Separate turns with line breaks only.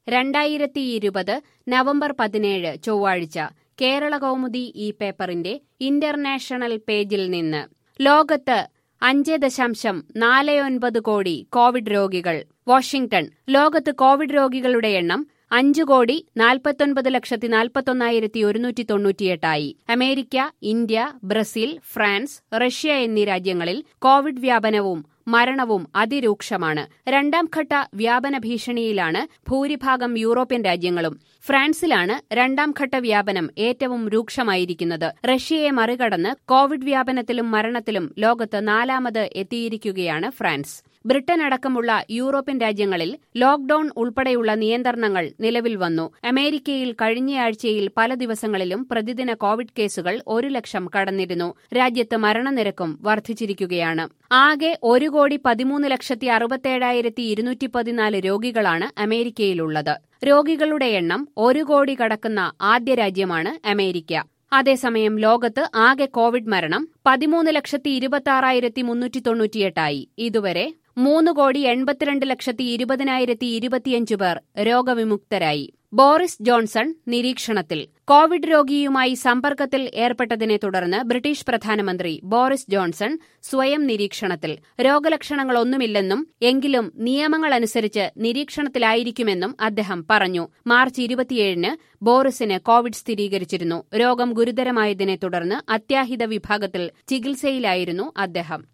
രണ്ടായിരത്തി ഇരുപത് നവംബർ പതിനേഴ് ചൊവ്വാഴ്ച കേരള കൗമുദി ഈ പേപ്പറിന്റെ ഇന്റർനാഷണൽ പേജിൽ നിന്ന് ലോകത്ത് അഞ്ച് ദശാംശം നാല് ഒൻപത് കോടി കോവിഡ് രോഗികൾ വാഷിംഗ്ടൺ ലോകത്ത് കോവിഡ് രോഗികളുടെ എണ്ണം അഞ്ചു കോടി നാൽപ്പത്തൊൻപത് ലക്ഷത്തി നാൽപ്പത്തൊന്നായിരത്തി ഒരുന്നൂറ്റി തൊണ്ണൂറ്റിയെട്ടായി America India Brazil France Russia എന്നീ രാജ്യങ്ങളിൽ കോവിഡ് വ്യാപനവും മരണവും അതിരൂക്ഷമാണ് രണ്ടാം ഘട്ട വ്യാപന ഭീഷണിയിലാണ് ഭൂരിഭാഗം യൂറോപ്യൻ രാജ്യങ്ങളും ഫ്രാൻസിലാണ് രണ്ടാം ഘട്ട വ്യാപനം ഏറ്റവും രൂക്ഷമായിരിക്കുന്നത് റഷ്യയെ മറികടന്ന് കോവിഡ് വ്യാപനത്തിലും മരണത്തിലും ലോകത്ത് നാലാമത് എത്തിയിരിക്കുകയാണ് ഫ്രാൻസ് ബ്രിട്ടൻ അടക്കമുള്ള യൂറോപ്യൻ രാജ്യങ്ങളിൽ ലോക്ഡൌൺ ഉൾപ്പെടെയുള്ള നിയന്ത്രണങ്ങൾ നിലവിൽ വന്നു അമേരിക്കയിൽ കഴിഞ്ഞയാഴ്ചയിൽ പല ദിവസങ്ങളിലും പ്രതിദിന കോവിഡ് കേസുകൾ ഒരു ലക്ഷം കടന്നിരുന്നു രാജ്യത്ത് മരണനിരക്കും വർദ്ധിച്ചിരിക്കുകയാണ് ആകെ ഒരു കോടി പതിമൂന്ന് ലക്ഷത്തി അറുപത്തേഴായിരത്തി ഇരുന്നൂറ്റി പതിനാല് രോഗികളാണ് അമേരിക്കയിലുള്ളത് രോഗികളുടെ എണ്ണം ഒരു കോടി കടക്കുന്ന ആദ്യ രാജ്യമാണ് അമേരിക്ക അതേസമയം ലോകത്ത് ആകെ കോവിഡ് മരണം പതിമൂന്ന് ലക്ഷത്തി ഇരുപത്തി ആറായിരത്തി മുന്നൂറ്റി തൊണ്ണൂറ്റിയെട്ടായി ഇതുവരെ മൂന്ന് കോടി എൺപത്തിരണ്ട് ലക്ഷത്തി ഇരുപതിനായിരത്തി ഇരുപത്തിയഞ്ച് പേർ രോഗവിമുക്തരായി ബോറിസ് ജോൺസൺ നിരീക്ഷണത്തിൽ കോവിഡ് രോഗിയുമായി സമ്പർക്കത്തിൽ ഏർപ്പെട്ടതിനെ തുടർന്ന് ബ്രിട്ടീഷ് പ്രധാനമന്ത്രി ബോറിസ് ജോൺസൺ സ്വയം നിരീക്ഷണത്തിൽ രോഗലക്ഷണങ്ങളൊന്നുമില്ലെന്നും എങ്കിലും നിയമങ്ങളനുസരിച്ച് നിരീക്ഷണത്തിലായിരിക്കുമെന്നും അദ്ദേഹം പറഞ്ഞു മാർച്ച് ഇരുപത്തിയേഴിന് ബോറിസിന് കോവിഡ് സ്ഥിരീകരിച്ചിരുന്നു രോഗം ഗുരുതരമായതിനെ തുടർന്ന് അത്യാഹിത വിഭാഗത്തിൽ ചികിത്സയിലായിരുന്നു അദ്ദേഹം